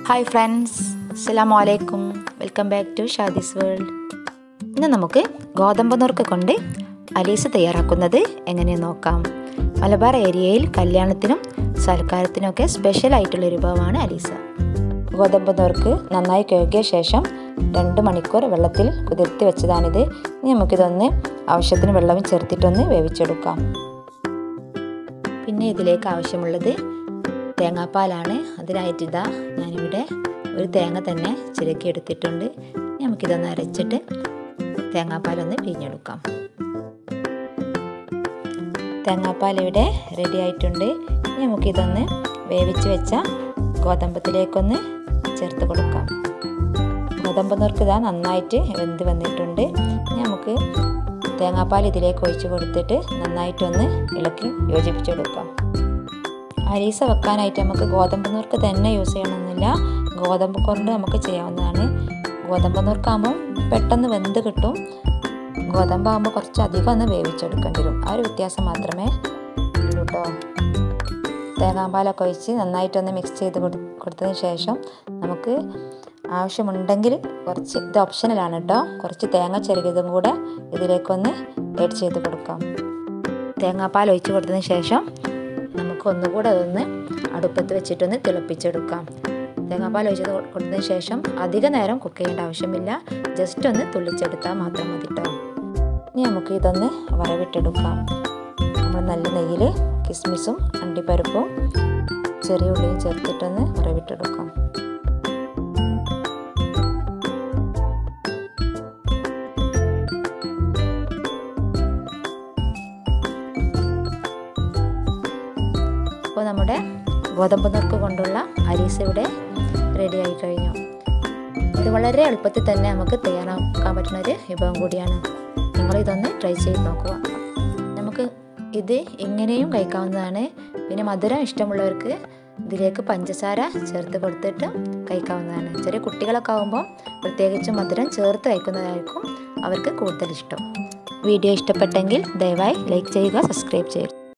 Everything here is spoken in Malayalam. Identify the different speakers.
Speaker 1: ഹായ് ഫ്രണ്ട്സ് അസ്സലാമു അലൈക്കും welcome back to Shadi's world ഇന്ന് നമുക്ക് ഗോതമ്പ് നുറുക്ക് കൊണ്ട് അലീസ് തയ്യാറാക്കുന്നത് എങ്ങനെയെന്ന് നോക്കാം മലബാർ ഏരിയയിൽ കല്യാണത്തിനും സൽക്കാരത്തിനൊക്കെ സ്പെഷ്യൽ ആയിട്ടുള്ള ഒരു വിഭവമാണ് അലീസ ഗോതമ്പ് നുറുക്ക് നന്നായി കഴുകിയ ശേഷം രണ്ട് മണിക്കൂർ വെള്ളത്തിൽ കുതിർത്തി വെച്ചതാണിത് ഇനി നമുക്കിതൊന്ന് ആവശ്യത്തിന് വെള്ളവും ചേർത്തിട്ടൊന്ന് വേവിച്ചെടുക്കാം പിന്നെ ഇതിലേക്ക് ആവശ്യമുള്ളത് തേങ്ങാപ്പാലാണ് അതിനായിട്ട് ഇതാ ഞാനിവിടെ ഒരു തേങ്ങ തന്നെ ചിരക്കി എടുത്തിട്ടുണ്ട് നമുക്കിതൊന്ന് അരച്ചിട്ട് തേങ്ങാപ്പാലൊന്ന് പിഴിഞ്ഞെടുക്കാം തേങ്ങാപ്പാൽ ഇവിടെ റെഡി ആയിട്ടുണ്ട് നമുക്കിതൊന്ന് വേവിച്ച് വെച്ച ഗോതമ്പത്തിലേക്കൊന്ന് ചേർത്ത് കൊടുക്കാം ഗോതമ്പ് നുറുക്ക് ഇതാ നന്നായിട്ട് വെന്ത് വന്നിട്ടുണ്ട് നമുക്ക് തേങ്ങാപ്പാൽ ഇതിലേക്ക് ഒഴിച്ച് കൊടുത്തിട്ട് നന്നായിട്ടൊന്ന് ഇളക്കി യോജിപ്പിച്ചെടുക്കാം അരീസ വെക്കാനായിട്ട് നമുക്ക് ഗോതമ്പ് നുറുക്ക് തന്നെ യൂസ് ചെയ്യണമെന്നില്ല ഗോതമ്പ് കൊണ്ട് നമുക്ക് ചെയ്യാവുന്നതാണ് ഗോതമ്പ് നുറുക്കാകുമ്പോൾ പെട്ടെന്ന് വെന്ത് കിട്ടും ഗോതമ്പാകുമ്പോൾ കുറച്ച് അധികം ഒന്ന് വേവിച്ചെടുക്കേണ്ടി വരും ആ ഒരു വ്യത്യാസം മാത്രമേ ഉള്ളൂ കേട്ടോ തേങ്ങാപ്പാലൊക്കെ ഒഴിച്ച് നന്നായിട്ടൊന്ന് മിക്സ് ചെയ്ത് കൊടു കൊടുത്തതിന് ശേഷം നമുക്ക് ആവശ്യമുണ്ടെങ്കിൽ കുറച്ച് ഇത് ഓപ്ഷനലാണ് കേട്ടോ കുറച്ച് തേങ്ങ ചെറുകിയതും കൂടെ ഇതിലേക്കൊന്ന് ആഡ് ചെയ്ത് കൊടുക്കാം തേങ്ങാപ്പാൽ ഒഴിച്ച് കൊടുത്തതിന് ശേഷം നമുക്ക് ഒന്നുകൂടെ അതൊന്ന് അടുപ്പത്ത് വെച്ചിട്ടൊന്ന് തിളപ്പിച്ചെടുക്കാം തേങ്ങാപ്പാൽ ഒഴിച്ച് കൊടുത്തതിന് ശേഷം അധിക നേരം കുക്ക് ചെയ്യേണ്ട ആവശ്യമില്ല ജസ്റ്റ് ഒന്ന് തുള്ളിച്ചെടുത്താൽ മാത്രം മതി കേട്ടോ ഇനി നമുക്ക് ഇതൊന്ന് വറവിട്ടെടുക്കാം നമ്മൾ നല്ല നെയ്യിൽ കിസ്മിസും അണ്ടിപ്പരിപ്പും ചെറിയ ഉള്ളിയും ചേർത്തിട്ടൊന്ന് വറവിട്ടെടുക്കാം അപ്പോൾ നമ്മുടെ ഗോതമ്പ് നുറുക്ക് കൊണ്ടുള്ള അരീസ ഇവിടെ റെഡി ആയി കഴിഞ്ഞു ഇത് വളരെ എളുപ്പത്തിൽ തന്നെ നമുക്ക് തയ്യാറാക്കാൻ പറ്റുന്ന ഒരു വിഭവം കൂടിയാണ് നിങ്ങൾ ഇതൊന്ന് ട്രൈ ചെയ്ത് നോക്കുക നമുക്ക് ഇത് ഇങ്ങനെയും കഴിക്കാവുന്നതാണ് പിന്നെ മധുരം ഇഷ്ടമുള്ളവർക്ക് ഇതിലേക്ക് പഞ്ചസാര ചേർത്ത് കൊടുത്തിട്ട് കഴിക്കാവുന്നതാണ് ചെറിയ കുട്ടികളൊക്കെ ആകുമ്പോൾ പ്രത്യേകിച്ച് മധുരം ചേർത്ത് കഴിക്കുന്നതായിരിക്കും അവർക്ക് കൂടുതൽ ഇഷ്ടം വീഡിയോ ഇഷ്ടപ്പെട്ടെങ്കിൽ ദയവായി ലൈക്ക് ചെയ്യുക സബ്സ്ക്രൈബ് ചെയ്യുക